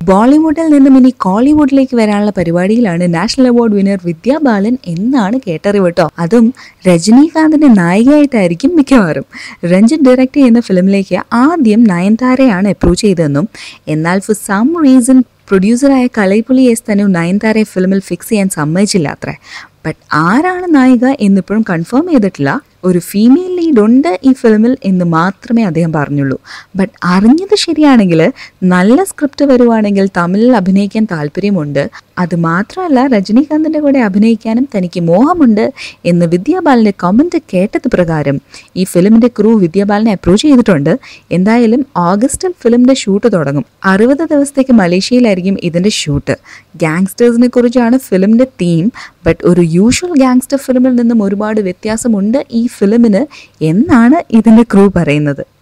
ബോളിവുഡിൽ നിന്നും ഇനി കോളിവുഡിലേക്ക് വരാനുള്ള പരിപാടിയിലാണ് national award winner Vidya Balan എന്നാണ് കേട്ടറിവ് കേട്ടോ അതും രജനീകാന്തിന്റെ നായികയായിട്ടായിരിക്കും മിക്കവാറും രഞ്ജിത്ത് ഡയറക്റ്റ് ചെയ്യുന്ന ഫിലിമിലേക്ക് ആദ്യം നയൻതാരയാണ് അപ്രോച്ച് ചെയ്തതെന്നും എന്നാൽ ഫോർ സം റീസൺ പ്രൊഡ്യൂസറായ കലൈപുലി എസ് തനു നയൻതാരയെ ഫിലിമിൽ ഫിക്സ് ചെയ്യാൻ സമ്മതിച്ചില്ല അത്രേ ബട്ട് ആരാണ് നായിക എന്നിപ്പോഴും കൺഫേം ചെയ്തിട്ടില്ല ഒരു ഫീമെയിൽ ലീഡ് ഉണ്ട് ഈ ഫിലിമിൽ എന്ന് മാത്രമേ അദ്ദേഹം പറഞ്ഞുള്ളൂ ബട്ട് അറിഞ്ഞത് ശരിയാണെങ്കിൽ നല്ല സ്ക്രിപ്റ്റ് വരുവാണെങ്കിൽ തമിഴിൽ അഭിനയിക്കാൻ താല്പര്യമുണ്ട് അത് മാത്രമല്ല രജനീകാന്തിൻ്റെ കൂടെ അഭിനയിക്കാനും തനിക്ക് മോഹമുണ്ട് എന്ന് വിദ്യാബാലൻ്റെ കമൻറ്റ് കേട്ടത് പ്രകാരം ഈ ഫിലിമിൻ്റെ ക്രൂ വിദ്യാബാലനെ അപ്രോച്ച് ചെയ്തിട്ടുണ്ട് എന്തായാലും ഓഗസ്റ്റിൽ ഫിലിമിൻ്റെ ഷൂട്ട് തുടങ്ങും അറുപത് ദിവസത്തേക്ക് മലേഷ്യയിലായിരിക്കും ഇതിൻ്റെ ഷൂട്ട് ഗാങ്സ്റ്റേഴ്സിനെ കുറിച്ചാണ് ഫിലിമിൻ്റെ തീം ബട്ട് ഒരു യൂഷ്വൽ ഗാങ്സ്റ്റർ ഫിലിമിൽ നിന്നും ഒരുപാട് വ്യത്യാസമുണ്ട് ഈ ഫിലിമിന് എന്നാണ് ഇതിൻ്റെ ക്രൂ പറയുന്നത്